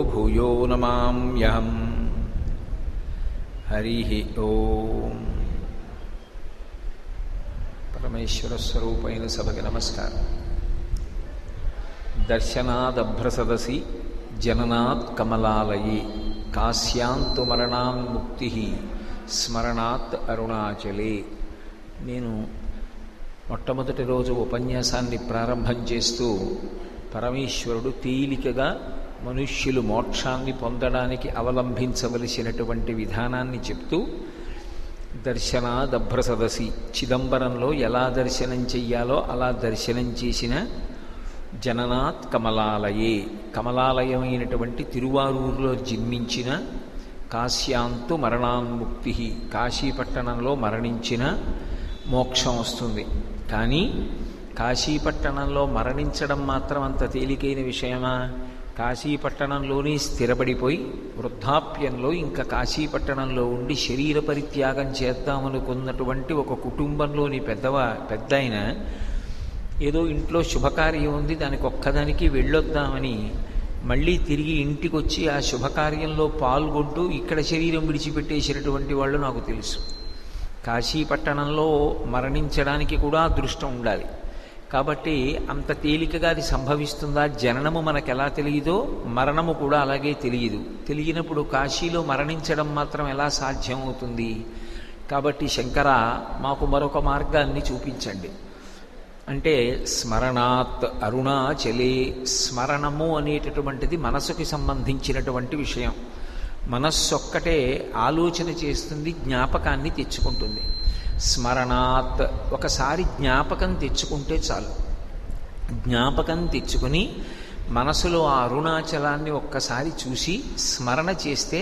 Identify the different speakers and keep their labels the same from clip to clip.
Speaker 1: భూయో నమామ్యహం హరి ఓం పరమేశ్వర స్వరూపైన సభకి నమస్కారం దర్శనాదభ్రసదసి జననాత్ కమలాలయే కాశ్యాంతు మరణాన్ముక్తి స్మరణాత్ అరుణాచలే నేను మొట్టమొదటి రోజు ఉపన్యాసాన్ని ప్రారంభం చేస్తూ పరమేశ్వరుడు తేలికగా మనుష్యులు మోక్షాన్ని పొందడానికి అవలంబించవలసినటువంటి విధానాన్ని చెప్తూ దర్శనాదభ్రసదసి చిదంబరంలో ఎలా దర్శనం చెయ్యాలో అలా దర్శనం చేసిన జననాత్ కమలాలయే కమలాలయమైనటువంటి తిరువారూరులో జన్మించిన కాశ్యాంతు మరణాన్ముక్తి కాశీపట్టణంలో మరణించిన మోక్షం వస్తుంది కానీ కాశీపట్టణంలో మరణించడం మాత్రం అంత తేలికైన విషయమా కాశీపట్టణంలోనే స్థిరపడిపోయి వృద్ధాప్యంలో ఇంకా కాశీపట్టణంలో ఉండి శరీర పరిత్యాగం చేద్దామనుకున్నటువంటి ఒక కుటుంబంలోని పెద్దవ పెద్ద ఆయన ఏదో ఇంట్లో శుభకార్యం ఉంది దానికి ఒక్కదానికి వెళ్ళొద్దామని మళ్ళీ తిరిగి ఇంటికి వచ్చి ఆ శుభకార్యంలో పాల్గొంటూ ఇక్కడ శరీరం విడిచిపెట్టేసినటువంటి వాళ్ళు నాకు తెలుసు కాశీపట్టణంలో మరణించడానికి కూడా అదృష్టం ఉండాలి కాబట్టి అంత తేలికగా అది సంభవిస్తుందా జననము మనకు ఎలా తెలియదో మరణము కూడా అలాగే తెలియదు తెలియనప్పుడు కాశీలో మరణించడం మాత్రం ఎలా సాధ్యం అవుతుంది కాబట్టి శంకర మాకు మరొక మార్గాన్ని చూపించండి అంటే స్మరణాత్ అరుణాచలే స్మరణము అనేటటువంటిది మనసుకి సంబంధించినటువంటి విషయం మనస్సు ఒక్కటే ఆలోచన చేస్తుంది జ్ఞాపకాన్ని తెచ్చుకుంటుంది స్మరణాత్ ఒకసారి జ్ఞాపకం తెచ్చుకుంటే చాలు జ్ఞాపకం తెచ్చుకుని మనసులో ఆ అరుణాచలాన్ని ఒక్కసారి చూసి స్మరణ చేస్తే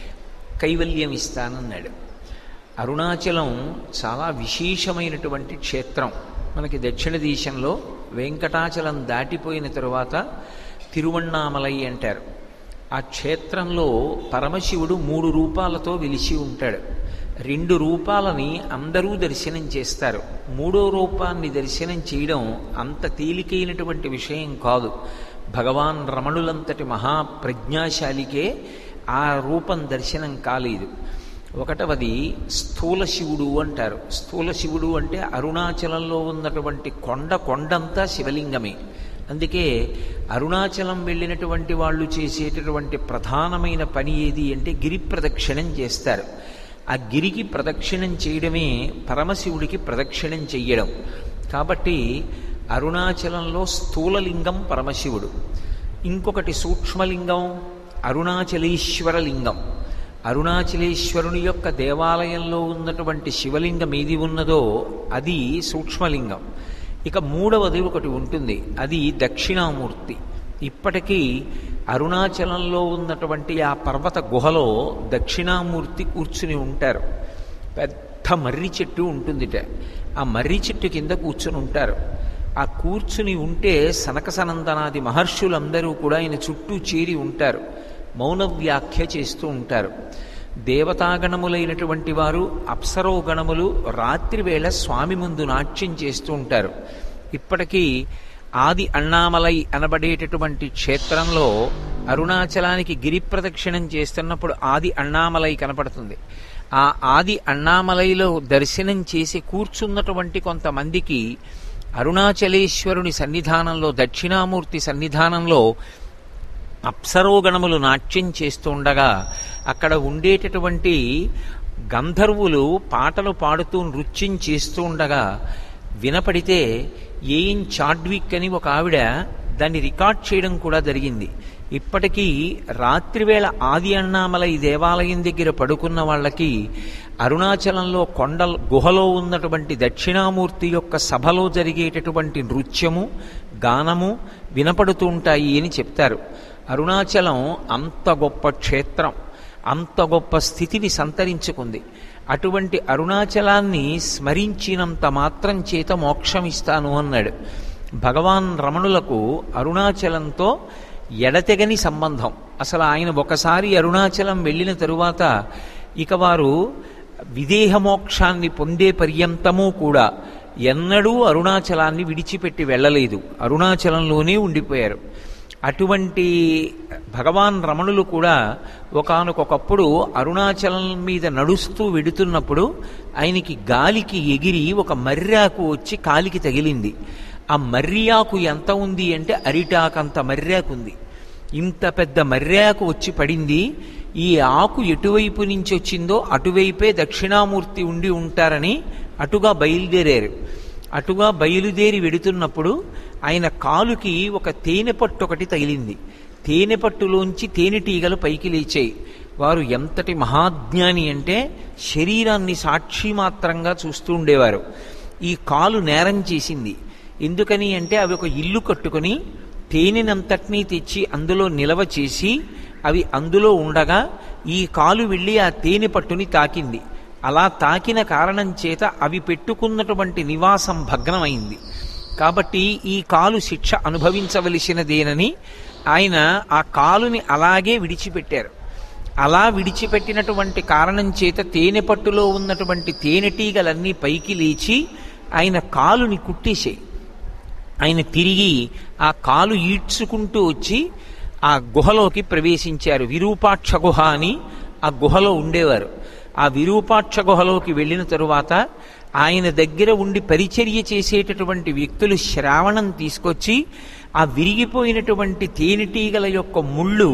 Speaker 1: కైవల్యం ఇస్తానన్నాడు అరుణాచలం చాలా విశేషమైనటువంటి క్షేత్రం మనకి దక్షిణ దేశంలో వెంకటాచలం దాటిపోయిన తరువాత తిరువണ്ണామలై అంటారు ఆ క్షేత్రంలో పరమశివుడు మూడు రూపాలతో వెలిసి ఉంటాడు రెండు రూపాలని అందరూ దర్శనం చేస్తారు మూడో రూపాన్ని దర్శనం చేయడం అంత తేలికైనటువంటి విషయం కాదు భగవాన్ రమణులంతటి మహాప్రజ్ఞాశాలికే ఆ రూపం దర్శనం కాలేదు ఒకటవది స్థూల శివుడు అంటారు స్థూల శివుడు అంటే అరుణాచలంలో ఉన్నటువంటి కొండ కొండంతా శివలింగమే అందుకే అరుణాచలం వెళ్ళినటువంటి వాళ్ళు చేసేటటువంటి ప్రధానమైన పని ఏది అంటే గిరి ప్రదక్షిణం చేస్తారు ఆ గిరికి ప్రదక్షిణం చేయడమే పరమశివుడికి ప్రదక్షిణం చెయ్యడం కాబట్టి అరుణాచలంలో స్థూలలింగం పరమశివుడు ఇంకొకటి సూక్ష్మలింగం అరుణాచలేశ్వర లింగం అరుణాచలేశ్వరుని యొక్క దేవాలయంలో ఉన్నటువంటి శివలింగం ఏది ఉన్నదో అది సూక్ష్మలింగం ఇక మూడవది ఒకటి ఉంటుంది అది దక్షిణామూర్తి ఇప్పటికీ అరుణాచలంలో ఉన్నటువంటి ఆ పర్వత గుహలో దక్షిణామూర్తి కూర్చుని ఉంటారు పెద్ద మర్రి చెట్టు ఉంటుందిట ఆ మర్రి చెట్టు కింద కూర్చుని ఉంటారు ఆ కూర్చుని ఉంటే సనకసనందనాది మహర్షులందరూ కూడా ఆయన చుట్టూ చేరి ఉంటారు మౌన వ్యాఖ్య చేస్తూ ఉంటారు దేవతాగణములైనటువంటి వారు అప్సరోగణములు రాత్రివేళ స్వామి ముందు నాట్యం చేస్తూ ఉంటారు ఇప్పటికీ ఆది అన్నామలై అనబడేటటువంటి క్షేత్రంలో అరుణాచలానికి గిరి ప్రదక్షిణం చేస్తున్నప్పుడు ఆది అన్నామలై కనపడుతుంది ఆ ఆది అన్నామలైలో దర్శనం చేసి కూర్చున్నటువంటి కొంతమందికి అరుణాచలేశ్వరుని సన్నిధానంలో దక్షిణామూర్తి సన్నిధానంలో అప్సరోగణములు నాట్యం చేస్తూ ఉండగా అక్కడ ఉండేటటువంటి గంధర్వులు పాటలు పాడుతూ నృత్యం చేస్తూ ఉండగా వినపడితే ఏం చాడ్విక్ అని ఒక ఆవిడ దాన్ని రికార్డ్ చేయడం కూడా జరిగింది ఇప్పటికీ రాత్రివేళ ఆది అన్నామలై దేవాలయం దగ్గర పడుకున్న వాళ్ళకి అరుణాచలంలో కొండ గుహలో ఉన్నటువంటి దక్షిణామూర్తి యొక్క సభలో జరిగేటటువంటి నృత్యము గానము వినపడుతూ ఉంటాయి అని చెప్తారు అరుణాచలం అంత గొప్ప క్షేత్రం అంత గొప్ప స్థితిని సంతరించుకుంది అటువంటి అరుణాచలాన్ని స్మరించినంత మాత్రం చేత మోక్షం ఇస్తాను అన్నాడు భగవాన్ రమణులకు అరుణాచలంతో ఎడతెగని సంబంధం అసలు ఆయన ఒకసారి అరుణాచలం వెళ్ళిన తరువాత ఇక వారు విదేహ మోక్షాన్ని పొందే పర్యంతము కూడా ఎన్నడూ అరుణాచలాన్ని విడిచిపెట్టి వెళ్ళలేదు అరుణాచలంలోనే ఉండిపోయారు అటువంటి భగవాన్ రమణులు కూడా ఒకానొకప్పుడు అరుణాచలం మీద నడుస్తూ వెడుతున్నప్పుడు ఆయనకి గాలికి ఎగిరి ఒక మర్రాకు వచ్చి కాలికి తగిలింది ఆ మర్రియాకు ఎంత ఉంది అంటే అరిటాకంత మర్రాకు ఉంది ఇంత పెద్ద మర్రాకు వచ్చి పడింది ఈ ఆకు ఎటువైపు నుంచి వచ్చిందో అటువైపే దక్షిణామూర్తి ఉండి ఉంటారని అటుగా బయలుదేరారు అటుగా బయలుదేరి వెడుతున్నప్పుడు ఆయన కాలుకి ఒక తేనె పట్టు ఒకటి తగిలింది తేనె పట్టులోంచి తేనెటీగలు పైకి లేచాయి వారు ఎంతటి మహాజ్ఞాని అంటే శరీరాన్ని సాక్షి మాత్రంగా చూస్తూ ఉండేవారు ఈ కాలు నేరం చేసింది ఎందుకని అంటే అవి ఒక ఇల్లు కట్టుకొని తేనెనంతటినీ తెచ్చి అందులో నిలవ చేసి అవి అందులో ఉండగా ఈ కాలు వెళ్ళి ఆ తేనె పట్టుని తాకింది అలా తాకిన కారణం చేత అవి పెట్టుకున్నటువంటి నివాసం భగ్నమైంది కాబట్టి ఈ కాలు శిక్ష అనుభవించవలసినదేనని ఆయన ఆ కాలుని అలాగే విడిచిపెట్టారు అలా విడిచిపెట్టినటువంటి కారణం చేత తేనె పట్టులో ఉన్నటువంటి తేనెటీగలన్నీ పైకి లేచి ఆయన కాలుని కుట్టేశాయి ఆయన తిరిగి ఆ కాలు ఈడ్చుకుంటూ వచ్చి ఆ గుహలోకి ప్రవేశించారు విరూపాక్ష గుహ అని ఆ గుహలో ఉండేవారు ఆ విరూపాక్ష గుహలోకి వెళ్ళిన తరువాత ఆయన దగ్గర ఉండి పరిచర్య చేసేటటువంటి వ్యక్తులు శ్రావణం తీసుకొచ్చి ఆ విరిగిపోయినటువంటి తేనెటీగల యొక్క ముళ్ళు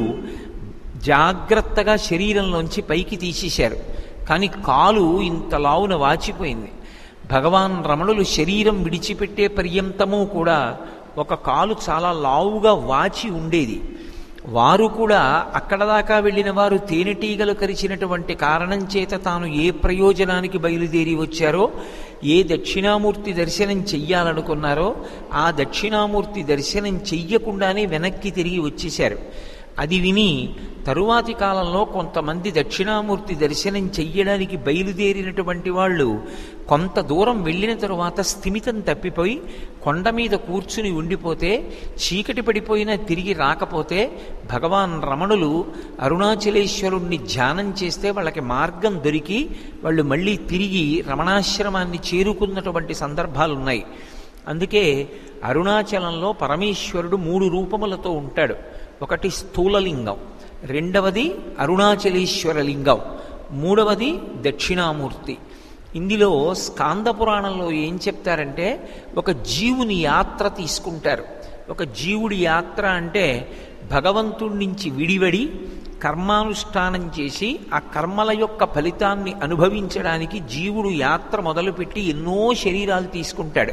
Speaker 1: జాగ్రత్తగా శరీరంలోంచి పైకి తీసేశారు కానీ కాలు ఇంత లావున వాచిపోయింది భగవాన్ రమణులు శరీరం విడిచిపెట్టే పర్యంతము కూడా ఒక కాలు చాలా లావుగా వాచి ఉండేది వారు కూడా అక్కడ దాకా వెళ్ళిన వారు తేనెటీగలు కరిచినటువంటి కారణం చేత తాను ఏ ప్రయోజనానికి బయలుదేరి వచ్చారో ఏ దక్షిణామూర్తి దర్శనం చెయ్యాలనుకున్నారో ఆ దక్షిణామూర్తి దర్శనం చెయ్యకుండానే వెనక్కి తిరిగి వచ్చేశారు అది విని తరువాతి కాలంలో కొంతమంది దక్షిణామూర్తి దర్శనం చెయ్యడానికి బయలుదేరినటువంటి వాళ్ళు కొంత దూరం వెళ్ళిన తరువాత స్థిమితం తప్పిపోయి కొండ మీద కూర్చుని ఉండిపోతే చీకటి పడిపోయినా తిరిగి రాకపోతే భగవాన్ రమణులు అరుణాచలేశ్వరుణ్ణి ధ్యానం చేస్తే వాళ్ళకి మార్గం దొరికి వాళ్ళు మళ్ళీ తిరిగి రమణాశ్రమాన్ని చేరుకున్నటువంటి సందర్భాలు ఉన్నాయి అందుకే అరుణాచలంలో పరమేశ్వరుడు మూడు రూపములతో ఉంటాడు ఒకటి స్థూలలింగం రెండవది అరుణాచలేశ్వర లింగం మూడవది దక్షిణామూర్తి ఇందులో స్కాంద పురాణంలో ఏం చెప్తారంటే ఒక జీవుని యాత్ర తీసుకుంటారు ఒక జీవుడి యాత్ర అంటే భగవంతుడి నుంచి విడివడి కర్మానుష్ఠానం చేసి ఆ కర్మల యొక్క ఫలితాన్ని అనుభవించడానికి జీవుడు యాత్ర మొదలుపెట్టి ఎన్నో శరీరాలు తీసుకుంటాడు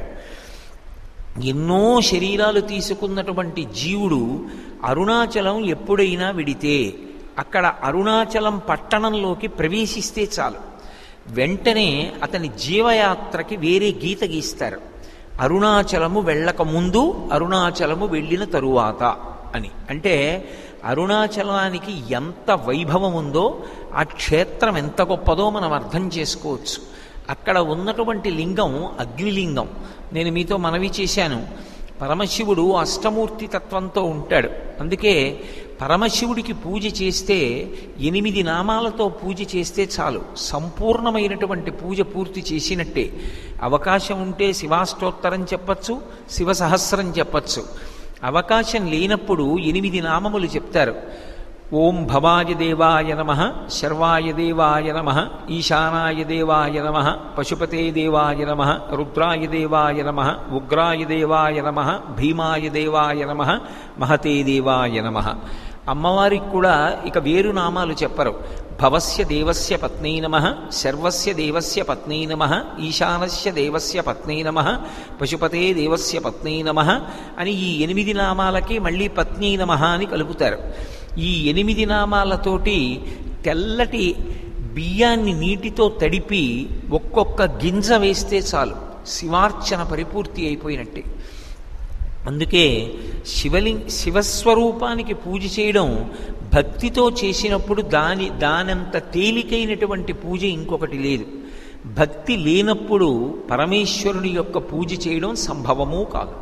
Speaker 1: ఎన్నో శరీరాలు తీసుకున్నటువంటి జీవుడు అరుణాచలం ఎప్పుడైనా విడితే అక్కడ అరుణాచలం పట్టణంలోకి ప్రవేశిస్తే చాలు వెంటనే అతని జీవయాత్రకి వేరే గీత గీస్తారు అరుణాచలము వెళ్ళక ముందు అరుణాచలము వెళ్ళిన తరువాత అని అంటే అరుణాచలానికి ఎంత వైభవం ఉందో ఆ క్షేత్రం ఎంత గొప్పదో మనం అర్థం చేసుకోవచ్చు అక్కడ ఉన్నటువంటి లింగం అగ్నిలింగం నేను మీతో మనవి చేశాను పరమశివుడు అష్టమూర్తి తత్వంతో ఉంటాడు అందుకే పరమశివుడికి పూజ చేస్తే ఎనిమిది నామాలతో పూజ చేస్తే చాలు సంపూర్ణమైనటువంటి పూజ పూర్తి చేసినట్టే అవకాశం ఉంటే శివాష్టోత్తరం చెప్పచ్చు శివ సహస్రం చెప్పచ్చు అవకాశం లేనప్పుడు ఎనిమిది నామములు చెప్తారు ఓం భవాయ దేవాయ నమ శర్వాయ దేవాయ నమ ఈశానాయ దేవాయ నమ పశుపతే దేవాయ నమ రుద్రాయ దేవాయ నమ ఉగ్రాయ దేవాయ నమ భీమాయ దేవాయ నమ మహతే దేవాయ నమ అమ్మవారికి కూడా ఇక వేరు నామాలు చెప్పరు భవస్య దేవస్య పత్నీ నమ శర్వస్య దేవస్య పత్నీ నమ ఈశానస్య దేవస్య పత్నీ నమ పశుపతే దేవస్య పత్నీ నమ అని ఈ ఎనిమిది నామాలకి మళ్ళీ పత్నీ నమ అని కలుపుతారు ఈ ఎనిమిది నామాలతోటి తెల్లటి బియ్యాన్ని నీటితో తడిపి ఒక్కొక్క గింజ వేస్తే చాలు శివార్చన పరిపూర్తి అయిపోయినట్టే అందుకే శివలింగ శివస్వరూపానికి పూజ చేయడం భక్తితో చేసినప్పుడు దాని దానంత తేలికైనటువంటి పూజ ఇంకొకటి లేదు భక్తి లేనప్పుడు పరమేశ్వరుని యొక్క పూజ చేయడం సంభవమూ కాదు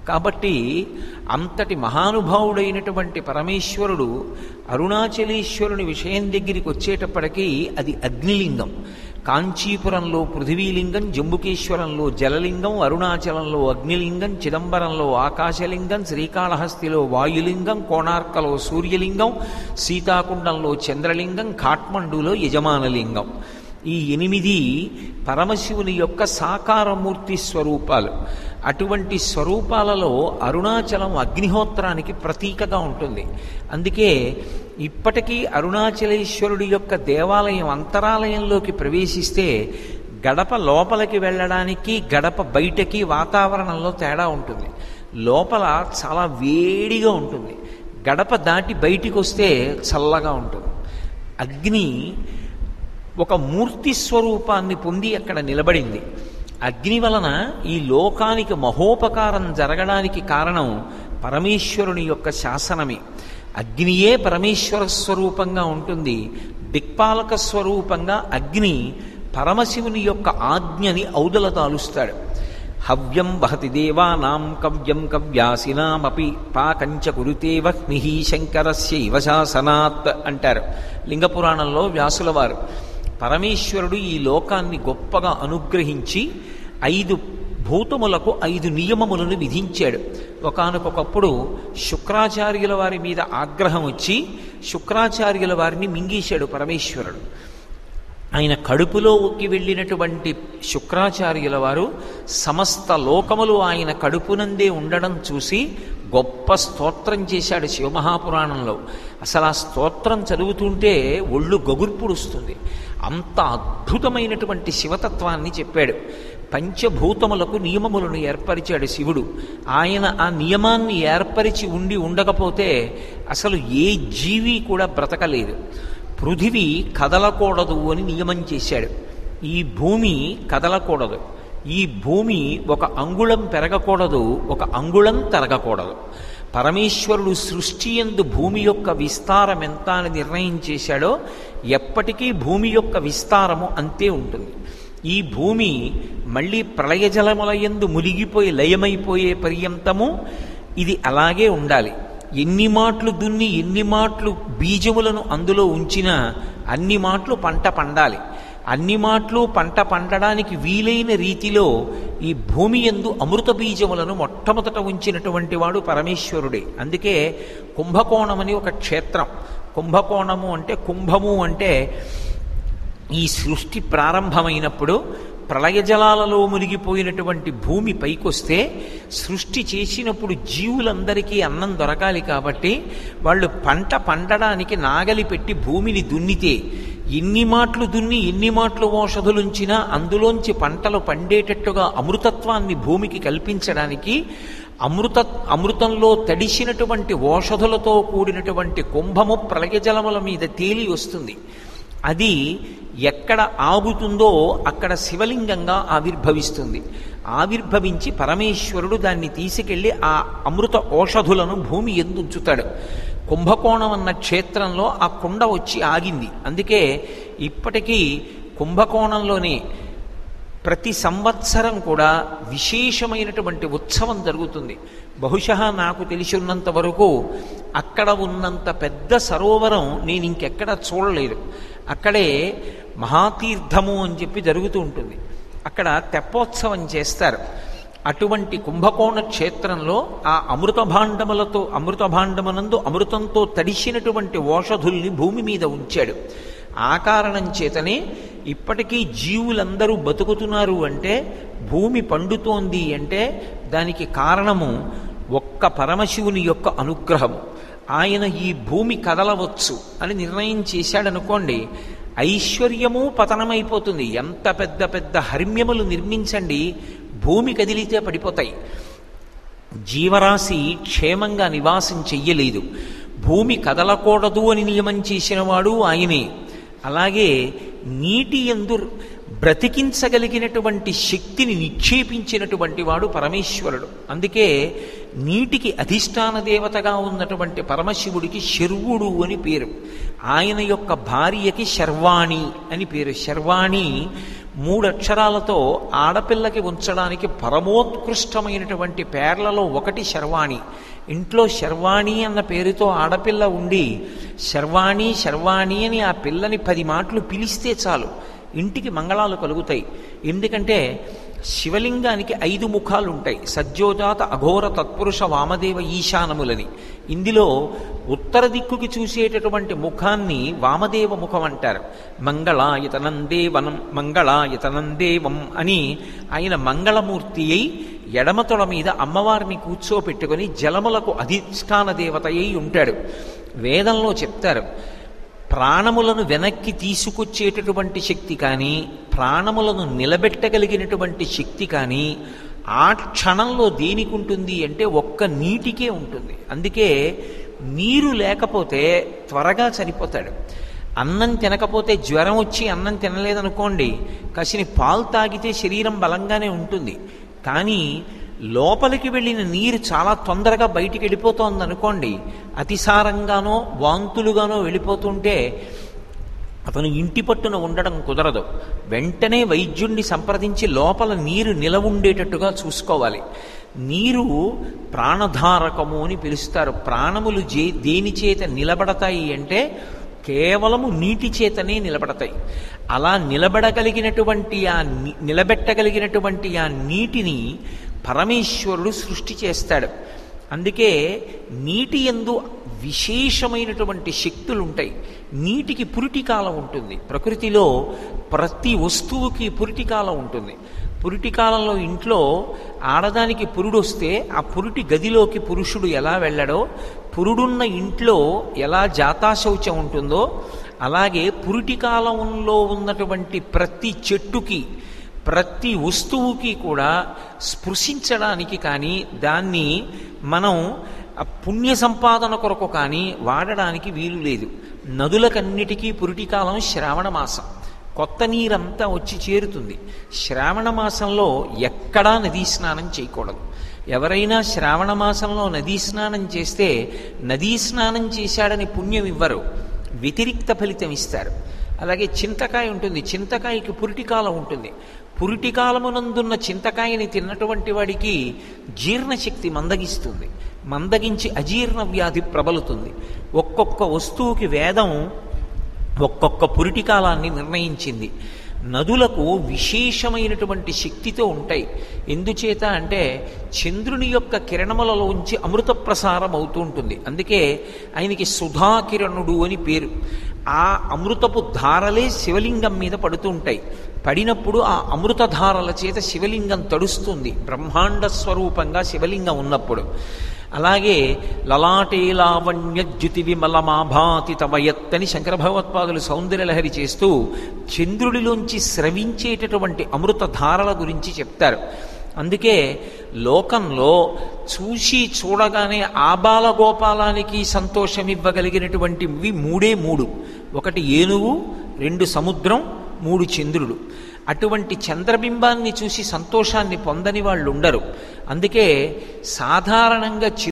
Speaker 1: కాబట్టి అంతటి మహానుభావుడైనటువంటి పరమేశ్వరుడు అరుణాచలేశ్వరుని విషయం దగ్గరికి వచ్చేటప్పటికీ అది అగ్నిలింగం కాంచీపురంలో పృథివీలింగం జంబుకేశ్వరంలో జలలింగం అరుణాచలంలో అగ్నిలింగం చిదంబరంలో ఆకాశలింగం శ్రీకాళహస్తిలో వాయులింగం కోణార్కలో సూర్యలింగం సీతాకుండంలో చంద్రలింగం కాఠ్మండూలో యజమానలింగం ఈ ఎనిమిది పరమశివుని యొక్క సాకారమూర్తి స్వరూపాలు అటువంటి స్వరూపాలలో అరుణాచలం అగ్నిహోత్రానికి ప్రతీకగా ఉంటుంది అందుకే ఇప్పటికీ అరుణాచలేశ్వరుడి యొక్క దేవాలయం అంతరాలయంలోకి ప్రవేశిస్తే గడప లోపలికి వెళ్ళడానికి గడప బయటకి వాతావరణంలో తేడా ఉంటుంది లోపల చాలా వేడిగా ఉంటుంది గడప దాటి బయటికి వస్తే చల్లగా ఉంటుంది అగ్ని ఒక మూర్తి స్వరూపాన్ని పొంది అక్కడ నిలబడింది అగ్ని వలన ఈ లోకానికి మహోపకారం జరగడానికి కారణం పరమేశ్వరుని యొక్క శాసనమే అగ్నియే పరమేశ్వర స్వరూపంగా ఉంటుంది దిక్పాలక స్వరూపంగా అగ్ని పరమశివుని యొక్క ఆజ్ఞని ఔదల తాలుస్తాడు హవ్యం వహతి దేవానాం కవ్యం కవ్యాసినామపి పాకంచ కురుతే వహ్ని శంకరస్యైవ శాసనాత్ అంటారు లింగపురాణంలో వ్యాసుల వారు పరమేశ్వరుడు ఈ లోకాన్ని గొప్పగా అనుగ్రహించి ఐదు భూతములకు ఐదు నియమములను విధించాడు ఒకనకొకప్పుడు శుక్రాచార్యుల వారి మీద ఆగ్రహం వచ్చి శుక్రాచార్యుల వారిని మింగేశాడు పరమేశ్వరుడు ఆయన కడుపులోకి వెళ్ళినటువంటి శుక్రాచార్యుల వారు సమస్త లోకములు ఆయన కడుపునందే ఉండడం చూసి గొప్ప స్తోత్రం చేశాడు శివమహాపురాణంలో అసలు ఆ స్తోత్రం చదువుతుంటే ఒళ్ళు గగుర్పుడుస్తుంది అంత అద్భుతమైనటువంటి శివతత్వాన్ని చెప్పాడు పంచభూతములకు నియమములను ఏర్పరిచాడు శివుడు ఆయన ఆ నియమాన్ని ఏర్పరిచి ఉండి ఉండకపోతే అసలు ఏ జీవి కూడా బ్రతకలేదు పృథివీ కదలకూడదు అని నియమం చేశాడు ఈ భూమి కదలకూడదు ఈ భూమి ఒక అంగుళం పెరగకూడదు ఒక అంగుళం తరగకూడదు పరమేశ్వరుడు సృష్టి ఎందు భూమి యొక్క విస్తారం ఎంత అని నిర్ణయం చేశాడో ఎప్పటికీ భూమి యొక్క విస్తారము అంతే ఉంటుంది ఈ భూమి మళ్ళీ ప్రళయజలముల ఎందు మునిగిపోయి లయమైపోయే పర్యంతము ఇది అలాగే ఉండాలి ఎన్ని మాటలు దున్ని ఎన్ని మాటలు బీజములను అందులో ఉంచినా అన్ని మాటలు పంట పండాలి అన్ని మాటలు పంట పండడానికి వీలైన రీతిలో ఈ భూమి ఎందు అమృత బీజములను మొట్టమొదట ఉంచినటువంటి వాడు పరమేశ్వరుడే అందుకే కుంభకోణమని ఒక క్షేత్రం కుంభకోణము అంటే కుంభము అంటే ఈ సృష్టి ప్రారంభమైనప్పుడు ప్రళయ జలాలలో మునిగిపోయినటువంటి భూమి పైకొస్తే సృష్టి చేసినప్పుడు జీవులందరికీ అన్నం దొరకాలి కాబట్టి వాళ్ళు పంట పండడానికి నాగలి పెట్టి భూమిని దున్నితే ఎన్ని మాటలు దున్ని ఎన్ని మాటలు ఓషధులుంచినా అందులోంచి పంటలు పండేటట్టుగా అమృతత్వాన్ని భూమికి కల్పించడానికి అమృత అమృతంలో తడిసినటువంటి ఓషధులతో కూడినటువంటి కుంభము ప్రళయజలముల మీద తేలి వస్తుంది అది ఎక్కడ ఆగుతుందో అక్కడ శివలింగంగా ఆవిర్భవిస్తుంది ఆవిర్భవించి పరమేశ్వరుడు దాన్ని తీసుకెళ్లి ఆ అమృత ఓషధులను భూమి ఎందుంచుతాడు కుంభకోణం అన్న క్షేత్రంలో ఆ కుండ వచ్చి ఆగింది అందుకే ఇప్పటికీ కుంభకోణంలోనే ప్రతి సంవత్సరం కూడా విశేషమైనటువంటి ఉత్సవం జరుగుతుంది బహుశా నాకు తెలిసి ఉన్నంత వరకు అక్కడ ఉన్నంత పెద్ద సరోవరం నేను ఇంకెక్కడ చూడలేదు అక్కడే మహాతీర్థము అని చెప్పి జరుగుతూ ఉంటుంది అక్కడ తెప్పోత్సవం చేస్తారు అటువంటి కుంభకోణ క్షేత్రంలో ఆ అమృత భాండములతో అమృత భాండమునందు అమృతంతో తడిసినటువంటి ఓషధుల్ని భూమి మీద ఉంచాడు ఆ కారణం చేతనే ఇప్పటికీ జీవులందరూ బతుకుతున్నారు అంటే భూమి పండుతోంది అంటే దానికి కారణము ఒక్క పరమశివుని యొక్క అనుగ్రహము ఆయన ఈ భూమి కదలవచ్చు అని నిర్ణయం చేశాడనుకోండి ఐశ్వర్యము పతనమైపోతుంది ఎంత పెద్ద పెద్ద హర్మ్యములు నిర్మించండి భూమి కదిలితే పడిపోతాయి జీవరాశి క్షేమంగా నివాసం చెయ్యలేదు భూమి కదలకూడదు అని నియమం చేసినవాడు ఆయనే అలాగే నీటి ఎందు బ్రతికించగలిగినటువంటి శక్తిని నిక్షేపించినటువంటి వాడు పరమేశ్వరుడు అందుకే నీటికి అధిష్టాన దేవతగా ఉన్నటువంటి పరమశివుడికి శర్వుడు అని పేరు ఆయన యొక్క భార్యకి శర్వాణి అని పేరు శర్వాణి మూడు అక్షరాలతో ఆడపిల్లకి ఉంచడానికి పరమోత్కృష్టమైనటువంటి పేర్లలో ఒకటి శర్వాణి ఇంట్లో శర్వాణి అన్న పేరుతో ఆడపిల్ల ఉండి శర్వాణి శర్వాణి అని ఆ పిల్లని పది మాటలు పిలిస్తే చాలు ఇంటికి మంగళాలు కలుగుతాయి ఎందుకంటే శివలింగానికి ఐదు ముఖాలు ఉంటాయి సజ్జోజాత అఘోర తత్పురుష వామదేవ ఈశానములని ఇందులో ఉత్తర దిక్కుకి చూసేటటువంటి ముఖాన్ని వామదేవ ముఖం అంటారు మంగళాయతనం దేవనం మంగళాయతనం దేవం అని ఆయన మంగళమూర్తి అయి ఎడమతొడ మీద అమ్మవారిని కూర్చోపెట్టుకొని జలములకు అధిష్టాన దేవత అయి ఉంటాడు వేదంలో చెప్తారు ప్రాణములను వెనక్కి తీసుకొచ్చేటటువంటి శక్తి కానీ ప్రాణములను నిలబెట్టగలిగినటువంటి శక్తి కానీ ఆ క్షణంలో దేనికి ఉంటుంది అంటే ఒక్క నీటికే ఉంటుంది అందుకే నీరు లేకపోతే త్వరగా చనిపోతాడు అన్నం తినకపోతే జ్వరం వచ్చి అన్నం తినలేదనుకోండి కసిని పాలు తాగితే శరీరం బలంగానే ఉంటుంది కానీ లోపలికి వెళ్ళిన నీరు చాలా తొందరగా బయటికి వెళ్ళిపోతోంది అనుకోండి అతిసారంగానో వాంతులుగానో వెళ్ళిపోతుంటే అతను ఇంటి పట్టున ఉండడం కుదరదు వెంటనే వైద్యుణ్ణి సంప్రదించి లోపల నీరు నిలవ ఉండేటట్టుగా చూసుకోవాలి నీరు ప్రాణధారకము అని పిలుస్తారు ప్రాణములు జే దేని చేత నిలబడతాయి అంటే కేవలము నీటి చేతనే నిలబడతాయి అలా నిలబడగలిగినటువంటి ఆ ని- నిలబెట్టగలిగినటువంటి ఆ నీటిని పరమేశ్వరుడు సృష్టి చేస్తాడు అందుకే నీటి ఎందు విశేషమైనటువంటి శక్తులు ఉంటాయి నీటికి పురిటి కాలం ఉంటుంది ప్రకృతిలో ప్రతి వస్తువుకి పురిటి కాలం ఉంటుంది పురిటి కాలంలో ఇంట్లో ఆడదానికి పురుడు వస్తే ఆ పురిటి గదిలోకి పురుషుడు ఎలా వెళ్ళడో పురుడున్న ఇంట్లో ఎలా జాతాశౌచం ఉంటుందో అలాగే పురిటి కాలంలో ఉన్నటువంటి ప్రతి చెట్టుకి ప్రతి వస్తువుకి కూడా స్పృశించడానికి కానీ దాన్ని మనం ఆ పుణ్య సంపాదన కొరకు కానీ వాడడానికి వీలు లేదు నదులకన్నిటికీ పురిటికాలం శ్రావణ మాసం కొత్త నీరంతా వచ్చి చేరుతుంది శ్రావణ మాసంలో ఎక్కడా నదీ స్నానం చేయకూడదు ఎవరైనా శ్రావణ మాసంలో నదీ స్నానం చేస్తే నదీ స్నానం చేశాడని పుణ్యం ఇవ్వరు వ్యతిరిక్త ఫలితం ఇస్తారు అలాగే చింతకాయ ఉంటుంది చింతకాయకి పురిటికాలం ఉంటుంది పురిటికాలమునందున్న చింతకాయని తిన్నటువంటి వాడికి జీర్ణశక్తి మందగిస్తుంది మందగించి అజీర్ణ వ్యాధి ప్రబలుతుంది ఒక్కొక్క వస్తువుకి వేదం ఒక్కొక్క పురిటికాలాన్ని నిర్ణయించింది నదులకు విశేషమైనటువంటి శక్తితో ఉంటాయి ఎందుచేత అంటే చంద్రుని యొక్క కిరణములలోంచి అమృత ప్రసారం అవుతూ ఉంటుంది అందుకే ఆయనకి సుధాకిరణుడు అని పేరు ఆ అమృతపు ధారలే శివలింగం మీద పడుతూ ఉంటాయి పడినప్పుడు ఆ అమృత ధారల చేత శివలింగం తడుస్తుంది బ్రహ్మాండ స్వరూపంగా శివలింగం ఉన్నప్పుడు అలాగే లలాటే లావణ్య జ్యుతి విమలమాభాతి తవయత్తని శంకర భగవత్పాదులు సౌందర్యలహరి చేస్తూ చంద్రుడిలోంచి స్రవించేటటువంటి అమృత ధారల గురించి చెప్తారు అందుకే లోకంలో చూసి చూడగానే ఆబాల గోపాలానికి సంతోషం ఇవ్వగలిగినటువంటివి మూడే మూడు ఒకటి ఏనుగు రెండు సముద్రం మూడు చంద్రుడు అటువంటి చంద్రబింబాన్ని చూసి సంతోషాన్ని పొందని వాళ్ళు ఉండరు అందుకే సాధారణంగా